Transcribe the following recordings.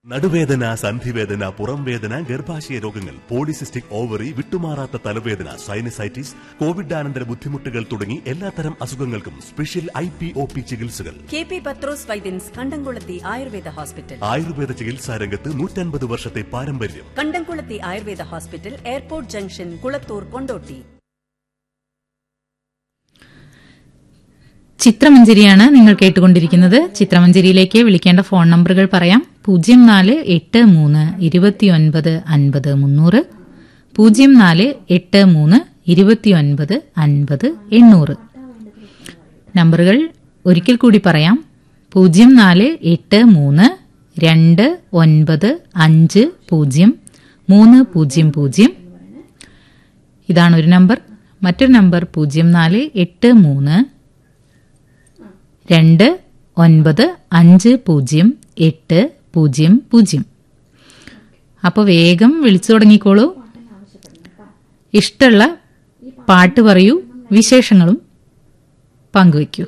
നടുവേദന സന്ധിവേദന പുറംവേദന ഗർഭാശയ രോഗങ്ങൾ പോളിസിസ്റ്റിക് ഓവറി വിട്ടുമാറാത്ത തലവേദന സൈനസൈറ്റിസ് കോവിഡാനന്തര ബുദ്ധിമുട്ടുകൾ തുടങ്ങി എല്ലാത്തരം അസുഖങ്ങൾക്കും special I P O P ചികിത്സകൾ K P Pathrose Vaidyans Kandamkulathy Ayurveda hospital Ayurveda ചികിത്സാ രംഗത്ത് നൂറ്റൻപത് വർഷത്തെ പാരമ്പര്യം Kandamkulathy Ayurveda hospital airport junction Kulathur Kondotty ചിത്രമഞ്ചേരിയാണ് നിങ്ങൾ കേട്ടുകൊണ്ടിരിക്കുന്നത് ചിത്രമഞ്ചേരിയിലേക്ക് വിളിക്കേണ്ട ഫോൺ നമ്പറുകൾ പറയാം പൂജ്യം നാല് എട്ട് മൂന്ന് ഇരുപത്തിയൊൻപത് അൻപത് മുന്നൂറ് പൂജ്യം നാല് എട്ട് മൂന്ന് ഇരുപത്തിയൊൻപത് അൻപത് എണ്ണൂറ് നമ്പറുകൾ ഒരിക്കൽ കൂടി പറയാം പൂജ്യം നാല് എട്ട് മൂന്ന് രണ്ട് ഒൻപത് അഞ്ച് പൂജ്യം മൂന്ന് പൂജ്യം പൂജ്യം ഇതാണ് ഒരു നമ്പർ മറ്റൊരു നമ്പർ പൂജ്യം നാല് എട്ട് മൂന്ന് രണ്ട് ഒൻപത് അഞ്ച് പൂജ്യം എട്ട് പൂജ്യം പൂജ്യം അപ്പോൾ വേഗം വിളിച്ചു തുടങ്ങിക്കോളൂ ഇഷ്ടമുള്ള പാട്ട് പറയൂ വിശേഷങ്ങളും പങ്കുവയ്ക്കൂ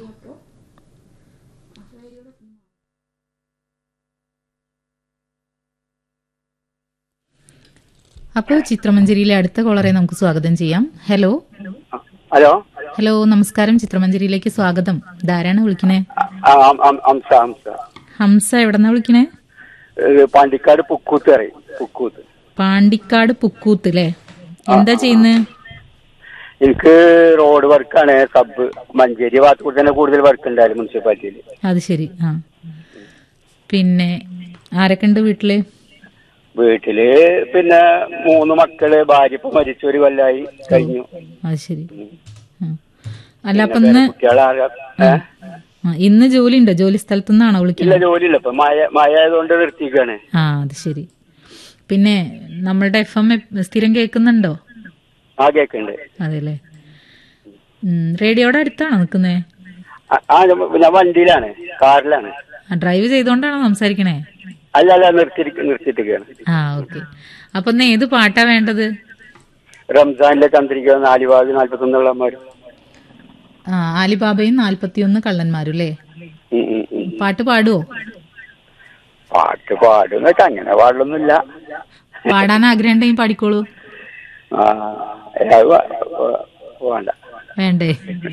അപ്പോൾ ചിത്രമഞ്ചേരിയിലെ അടുത്ത കോളറെ നമുക്ക് സ്വാഗതം ചെയ്യാം ഹലോ ഹലോ ഹലോ നമസ്കാരം ചിത്രമഞ്ചേരിയിലേക്ക് സ്വാഗതം ധാരാണ് വിളിക്കണേ ആ, അം- അം- ഹംസ ഹംസ ഹംസ എവിടെന്നാ വിളിക്കണേ ഏ, പാണ്ടിക്കാട് പുക്കൂത്ത് പറയും പുക്കൂത്ത് പാണ്ടിക്കാട് പുക്കൂത്ത് അല്ലേ എന്താ ചെയ്യുന്നത് എനിക്ക് റോഡ് വർക്കാണ് സബ് മഞ്ചേരി ഭാഗത്ത് കൂടി തന്നെ കൂടുതൽ വർക്ക് ഉണ്ടായിരുന്നു മുനിസിപ്പാലിറ്റിയിൽ അത് ശരി ആ പിന്നെ ആരൊക്കെ ഉണ്ട് വീട്ടില് വീട്ടില് പിന്നെ മൂന്ന് മക്കള് ഭാര്യ ഇപ്പൊ മരിച്ചു ഒരു കൊല്ലായി കഴിഞ്ഞു അത് ശരി ആ. അല്ല അപ്പൊ ഇന്ന് കുട്ടികളെ ആ, ഇന്ന് ജോലി ഉണ്ടോ ജോലി സ്ഥലത്തു നിന്നാണോ ഇല്ല വിളിക്കുന്നത് ജോലിയില്ല ഇപ്പൊ മഴ മഴ ആയതുകൊണ്ട് നിർത്തിക്കാണ് ആ അത് ശരി പിന്നെ നമ്മളുടെ എഫ് എം സ്ഥിരം കേൾക്കുന്നുണ്ടോ ആ കേക്കുണ്ട് അതെല്ലേ ഉം, റേഡിയോയുടെ അടുത്താണോ നിൽക്കുന്നേ ആ, ആ ഞാൻ വണ്ടിയിലാണ് കാറിലാണ് ഡ്രൈവ് ചെയ്തോണ്ടാണോ സംസാരിക്കണേ അല്ല അല്ല നിർത്തി നിർത്തിയിട്ടിരിക്കുകയാണ് ആ ഓക്കെ അപ്പൊ ഇന്ന് ഏത് പാട്ടാ വേണ്ടത് റംസാനിലെ ചന്ദ്രിക നാലുവാഗ് നാല്പത്തി ഒന്നുള്ളമാര് ആ ആലിബാബയും നാൽപ്പത്തിയൊന്ന് കള്ളന്മാരും അല്ലേ ഉം ഉം ഉം പാട്ട് പാടുവോ പാട്ട് പാടുന്ന വെച്ചാ അങ്ങനെ പാടലൊന്നുമില്ല പാടാൻ ആഗ്രഹം ഉണ്ടെങ്കിൽ പാടിക്കോളൂ ആ അത് വ- വ- വേണ്ട വേണ്ടേ